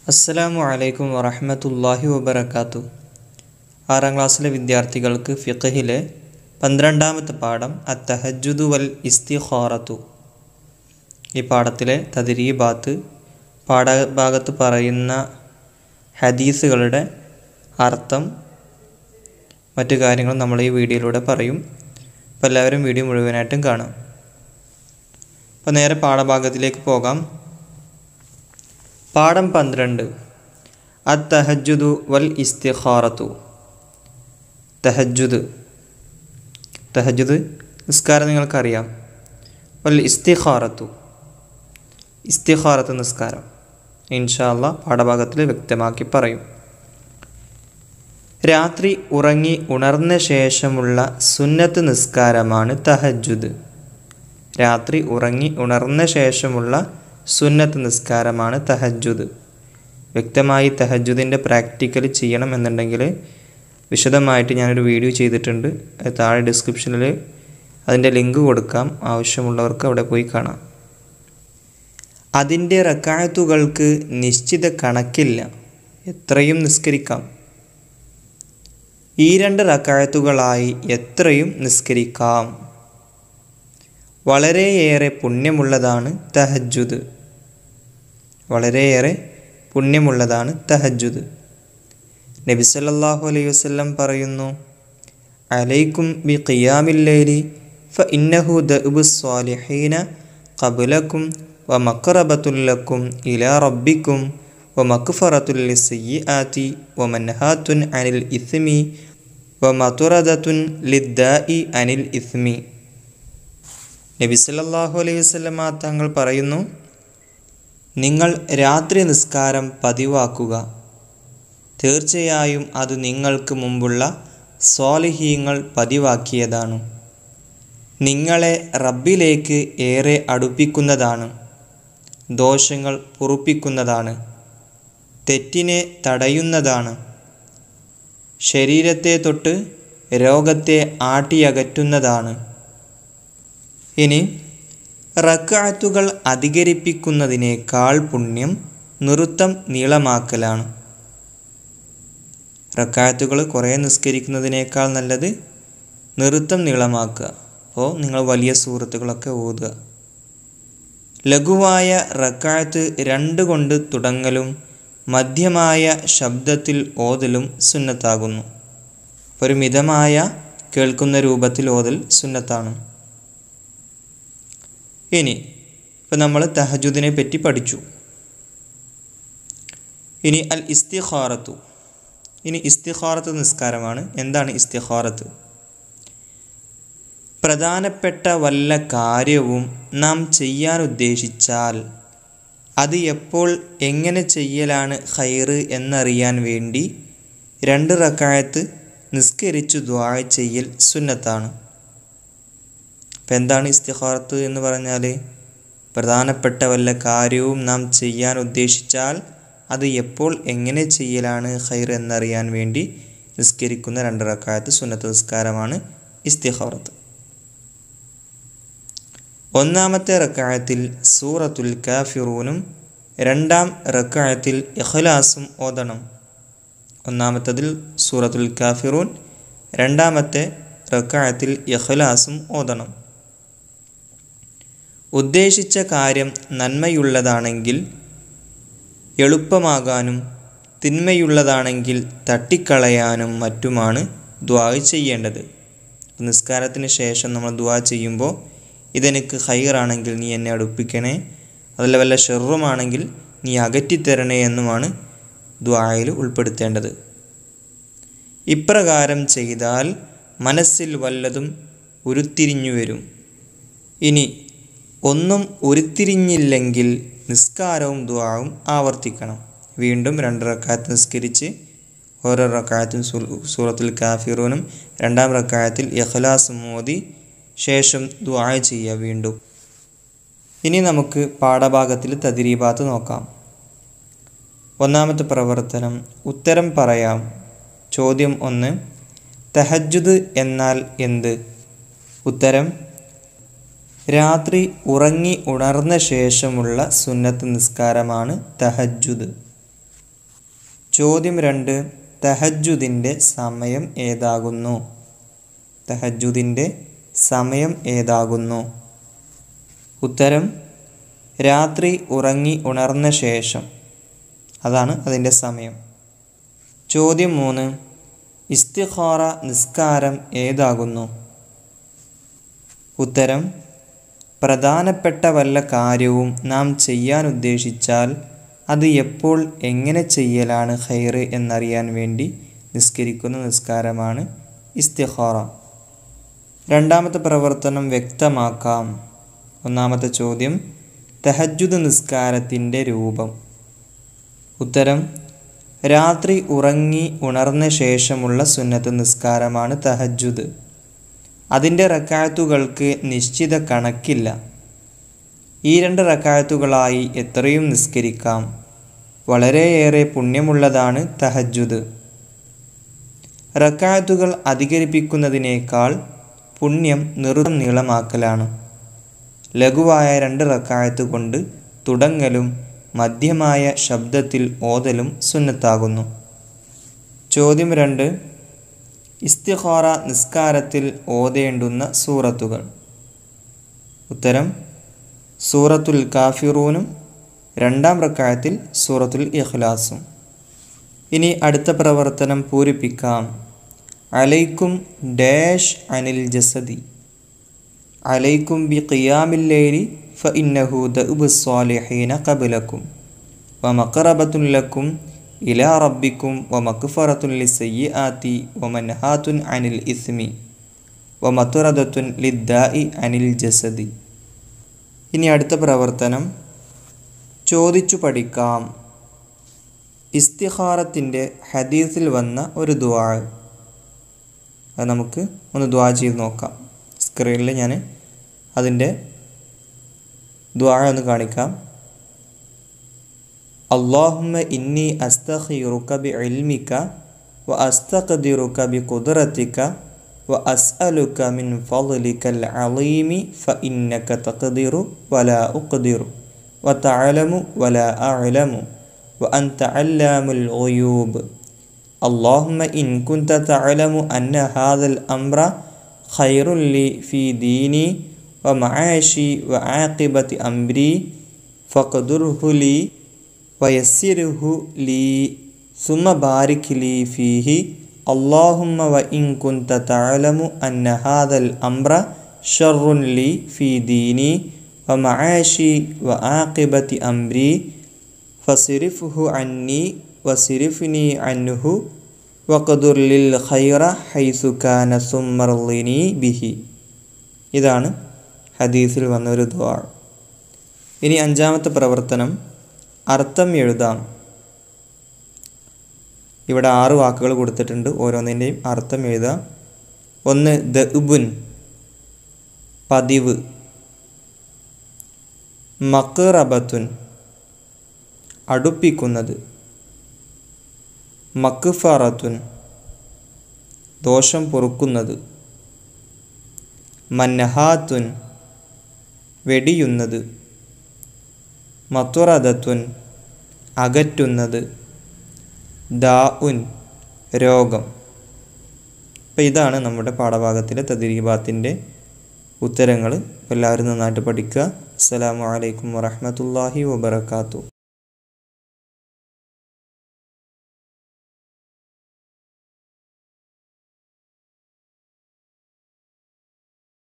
അസ്സലാമു അലൈക്കും വറഹ്മത്തുള്ളാഹി വബറകാത്തു ആറാം ക്ലാസ്സിലെ വിദ്യാർത്ഥികൾക്ക് ഫിഖഹിലെ പന്ത്രണ്ടാമത്തെ പാഠം അത്തഹജുദു വൽ ഇസ്തിഖാറത്തു ഈ പാഠത്തിലെ തദ്രീബാത്ത് പാഠഭാഗത്ത് പറയുന്ന ഹദീസുകളുടെ അർത്ഥം മറ്റു കാര്യങ്ങളും നമ്മൾ ഈ വീഡിയോയിലൂടെ പറയും അപ്പോൾ എല്ലാവരും വീഡിയോ മുഴുവനായിട്ടും കാണാം അപ്പോൾ നേരെ പാഠഭാഗത്തിലേക്ക് പോകാം പാഠം പന്ത്രണ്ട് അത്തഹജുദു വൽ ഇസ്തിഖാറത്തു തഹജുദ് തഹജുദ് നിസ്കാരം നിങ്ങൾക്കറിയാം വൽ ഇസ്തിഖാറത്തു ഇസ്തിഖാറത്ത് നിസ്കാരം ഇൻഷാല്ല പാഠഭാഗത്തിൽ വ്യക്തമാക്കി പറയും രാത്രി ഉറങ്ങി ഉണർന്ന ശേഷമുള്ള സുന്നത്ത് നിസ്കാരമാണ് തഹജുദ് രാത്രി ഉറങ്ങി ഉണർന്ന ശേഷമുള്ള സുന്നത്ത് നിസ്കാരമാണ് തഹജുദ് വ്യക്തമായി തഹജുദിൻ്റെ പ്രാക്ടിക്കൽ ചെയ്യണം എന്നുണ്ടെങ്കിൽ വിശദമായിട്ട് ഞാനൊരു വീഡിയോ ചെയ്തിട്ടുണ്ട് അത് താഴെ ഡിസ്ക്രിപ്ഷനിൽ അതിൻ്റെ ലിങ്ക് കൊടുക്കാം ആവശ്യമുള്ളവർക്ക് അവിടെ പോയി കാണാം അതിൻ്റെ റക്കായത്തുകൾക്ക് നിശ്ചിത കണക്കില്ല എത്രയും നിസ്കരിക്കാം ഈ രണ്ട് റക്കായത്തുകളായി എത്രയും നിസ്കരിക്കാം വളരെയേറെ പുണ്യമുള്ളതാണ് തഹജുദ് വളരെയേറെ പുണ്യമുള്ളതാണ് തഹജുദ് നബി സല്ലല്ലാഹു അലൈഹി വസല്ലം പറയുന്നു അലൈക്കും ബി ഖിയാമില്ലൈലി ഫ ഇന്നഹു ദഅബു സ്വാലിഹീന ഖബലക്കും വ മഖറബത്തുല്ലക്കും ഇലാ റബ്ബിക്കും വ മക്ഫറത്തുൽ ലിസ്സയ്യിആതി വ മൻഹാത്തുൻ അനിൽ ഇസ്മി വ മതുറദത്തുൻ ലിദ്ദാഇ അനിൽ ഇസ്മി നബി സല്ലല്ലാഹു അലൈഹി വസല്ലമ തങ്ങൾ പറയുന്നു നിങ്ങൾ രാത്രി നിസ്കാരം പതിവാക്കുക തീർച്ചയായും അത് നിങ്ങൾക്ക് മുമ്പുള്ള സ്വാലിഹീങ്ങൾ പതിവാക്കിയതാണ് നിങ്ങളെ റബ്ബിലേക്ക് ഏറെ അടുപ്പിക്കുന്നതാണ് ദോഷങ്ങൾ പൊറുപ്പിക്കുന്നതാണ് തെറ്റിനെ തടയുന്നതാണ് ശരീരത്തെ തൊട്ട് രോഗത്തെ ആട്ടിയകറ്റുന്നതാണ് ഇനി റക്കാത്തുകൾ അധികരിപ്പിക്കുന്നതിനേക്കാൾ പുണ്യം നൃത്തം നീളമാക്കലാണ് റക്കാത്തുകൾ കുറേ നിസ്കരിക്കുന്നതിനേക്കാൾ നല്ലത് നൃത്തം നീളമാക്കുക അപ്പോൾ നിങ്ങൾ വലിയ സുഹൃത്തുക്കളൊക്കെ ഓതുക ലഘുവായ റക്കാത്ത് രണ്ട് കൊണ്ട് തുടങ്ങലും മധ്യമായ ശബ്ദത്തിൽ ഓതലും സുന്നത്താകുന്നു ഒരു മിതമായ കേൾക്കുന്ന രൂപത്തിൽ ഓതൽ സുന്നത്താണ് ഇനി ഇപ്പം നമ്മൾ തഹജുദിനെ പറ്റി പഠിച്ചു ഇനി അൽ ഇസ്തിഖാറത്തു ഇനി ഇസ്തിഖാറത്ത് നിസ്കാരമാണ് എന്താണ് ഇസ്തിഖാറത്ത് പ്രധാനപ്പെട്ട വല്ല കാര്യവും നാം ചെയ്യാൻ ഉദ്ദേശിച്ചാൽ അത് എപ്പോൾ എങ്ങനെ ചെയ്യലാണ് ഹൈറ് എന്നറിയാൻ വേണ്ടി രണ്ട് റക്കായത്ത് നിസ്കരിച്ചു ദ്വാ ചെയ്യൽ സുന്നത്താണ് അപ്പം എന്താണ് ഇസ്തിഖാറത്ത് എന്ന് പറഞ്ഞാൽ പ്രധാനപ്പെട്ട വല്ല കാര്യവും നാം ചെയ്യാൻ ഉദ്ദേശിച്ചാൽ അത് എപ്പോൾ എങ്ങനെ ചെയ്യലാണ് ഹൈർ എന്നറിയാൻ വേണ്ടി നിസ്കരിക്കുന്ന രണ്ട് റക്കായത്ത് സുന്നത്ത് നിസ്കാരമാണ് ഇസ്തിഖാറത്ത് ഒന്നാമത്തെ റക്കായത്തിൽ സൂറത്തുൽ കാഫിറൂനും രണ്ടാം റക്കായത്തിൽ ഇഖ്ലാസും ഓതണം ഒന്നാമത്തതിൽ സൂറത്തുൽ കാഫിറൂൻ രണ്ടാമത്തെ റക്കായത്തിൽ ഇഖ്ലാസും ഓതണം ഉദ്ദേശിച്ച കാര്യം നന്മയുള്ളതാണെങ്കിൽ എളുപ്പമാകാനും തിന്മയുള്ളതാണെങ്കിൽ തട്ടിക്കളയാനും മറ്റുമാണ് ദ്വാ ചെയ്യേണ്ടത് നിസ്കാരത്തിന് ശേഷം നമ്മൾ ദ്വാ ചെയ്യുമ്പോൾ ഇതെനിക്ക് ഹൈറാണെങ്കിൽ നീ എന്നെ അടുപ്പിക്കണേ അതല്ല വല്ല ഷെറുമാണെങ്കിൽ നീ അകറ്റിത്തരണേ എന്നുമാണ് ദ്വായിൽ ഉൾപ്പെടുത്തേണ്ടത് ഇപ്രകാരം ചെയ്താൽ മനസ്സിൽ വല്ലതും ഉരുത്തിരിഞ്ഞു വരും ഇനി ഒന്നും ഉരുത്തിരിഞ്ഞില്ലെങ്കിൽ നിസ്കാരവും ദ്വാവും ആവർത്തിക്കണം വീണ്ടും രണ്ട് റക്കായത്ത് നിസ്കരിച്ച് ഓരോ റക്കായത്തും സൂറത്തുൽ കാഫിറൂനും രണ്ടാം റക്കായത്തിൽ ഇഖ്ലാസ് മോദി ശേഷം ദ്വാ ചെയ്യുക വീണ്ടും ഇനി നമുക്ക് പാഠഭാഗത്തിൽ തതിരീബാത്ത് നോക്കാം ഒന്നാമത്തെ പ്രവർത്തനം ഉത്തരം പറയാം ചോദ്യം ഒന്ന് തഹജുദ് എന്നാൽ എന്ത് ഉത്തരം രാത്രി ഉറങ്ങി ഉണർന്ന ശേഷമുള്ള സുന്നത്ത് നിസ്കാരമാണ് തഹജുദ് ചോദ്യം രണ്ട് തഹജുദിൻ്റെ സമയം ഏതാകുന്നു തഹജുദിൻ്റെ സമയം ഏതാകുന്നു ഉത്തരം രാത്രി ഉറങ്ങി ഉണർന്ന ശേഷം അതാണ് അതിൻ്റെ സമയം ചോദ്യം മൂന്ന് ഇസ്തിഖാറ നിസ്കാരം ഏതാകുന്നു ഉത്തരം പ്രധാനപ്പെട്ട വല്ല കാര്യവും നാം ചെയ്യാൻ ഉദ്ദേശിച്ചാൽ അത് എപ്പോൾ എങ്ങനെ ചെയ്യലാണ് ഖൈറ് എന്നറിയാൻ വേണ്ടി നിസ്കരിക്കുന്ന നിസ്കാരമാണ് ഇസ്തിഖാറ രണ്ടാമത്തെ പ്രവർത്തനം വ്യക്തമാക്കാം ഒന്നാമത്തെ ചോദ്യം തഹജുദ് നിസ്കാരത്തിൻ്റെ രൂപം ഉത്തരം രാത്രി ഉറങ്ങി ഉണർന്ന ശേഷമുള്ള സുന്നത്ത് നിസ്കാരമാണ് തഹജുദ് അതിൻ്റെ റക്കായത്തുകൾക്ക് നിശ്ചിത കണക്കില്ല ഈ രണ്ട് റക്കായത്തുകളായി എത്രയും നിസ്കരിക്കാം വളരെയേറെ പുണ്യമുള്ളതാണ് തഹജുദ് റക്കായത്തുകൾ അധികരിപ്പിക്കുന്നതിനേക്കാൾ പുണ്യം നിറുതം നീളമാക്കലാണ് ലഘുവായ രണ്ട് റക്കായത്ത് കൊണ്ട് തുടങ്ങലും മധ്യമായ ശബ്ദത്തിൽ ഓതലും സുന്നത്താകുന്നു ചോദ്യം രണ്ട് ഇസ്തിഖാറ നിസ്കാരത്തിൽ ഓതേണ്ടുന്ന സൂറത്തുകൾ ഉത്തരം സൂറത്തുൽ കാഫിറൂനും രണ്ടാം റക്കായത്തിൽ സൂറത്തുൽ ഇഖ്ലാസും ഇനി അടുത്ത പ്രവർത്തനം പൂരിപ്പിക്കാം അലൈക്കും ഡാഷ് അനിൽ ജസദി അലൈക്കും ബി ഖിയാമില്ലേരി ഫ ഇന്നഹു ദഉബ് സ്വാലിഹീന കബലക്കും വ മഖറബത്തുൻ ലക്കും ഇലാ റബ്ബിക്കും വ മക്ഫറത്തുൻ ലിസയ്യിആത്തി വ മൻഹാത്തുൻ അനിൽ ഇസ്മി വ മത്തുറദത്തുൻ ലിദ്ദാഇ അനിൽ ജസദി ഇനി അടുത്ത പ്രവർത്തനം ചോദിച്ചു പഠിക്കാം ഇസ്തിഹാറത്തിൻ്റെ ഹദീസിൽ വന്ന ഒരു ദ്വാ അത് നമുക്ക് ഒന്ന് ദ്വാ ചെയ്ത് നോക്കാം സ്ക്രീനിൽ ഞാൻ അതിൻ്റെ ദ്വാ ഒന്ന് കാണിക്കാം അള്ളാഹുമ്മ ഇന്നി അസ്തഖിറുക ബി ഇൽമിക വ അസ്തഖദിറുക ബി ഖുദ്റതിക വ അസ്അലുക മിൻ ഫضلിക അലീമി ഫ ഇന്നക തഖദിറു വലാ ഉഖ്ദിറു വ തഅലമു വലാ അഅലമു വ അൻത അല്ലാമുൽ ഗുയൂബ് اللهم إن كنت تعلم أن هذا الأمر خير لي في ديني ومعاشي وعاقبة أمري فاقدره لي ويسره لي ثم بارك لي فيه اللهم وإن كنت تعلم أن هذا الأمر شر لي في ديني ومعاشي وعاقبة أمري فصرفه عني വസിരിഫിനി അൻഹു വഖദുർ ലിൽ ഖൈറ ഹൈസു കാന സുമ്മർലിനി ബിഹി ഇതാണ് ഹദീസിൽ വന്ന ഒരു ദ്വാ ഇനി അഞ്ചാമത്തെ പ്രവർത്തനം അർത്ഥം എഴുതാം ഇവിടെ ആറ് വാക്കുകൾ കൊടുത്തിട്ടുണ്ട് ഓരോന്നിൻ്റെയും അർത്ഥം എഴുതാം ഒന്ന് ദഉബുൻ പതിവ് മക്റബത്തുൻ അടുപ്പിക്കുന്നത് മക്ഫറത്തുൻ ദോഷം പൊറുക്കുന്നത് മന്നഹാത്തുൻ വെടിയുന്നത് മത്തുറദത്തുൻ അകറ്റുന്നത് ദാഉൻ രോഗം അപ്പം ഇതാണ് നമ്മുടെ പാഠഭാഗത്തിലെ തദ്രീബാത്തിൻ്റെ ഉത്തരങ്ങൾ എല്ലാവരും നന്നായിട്ട് പഠിക്കുക അസ്സലാമു അലൈക്കും വറഹ്മത്തുള്ളാഹി വബറകാതുഹു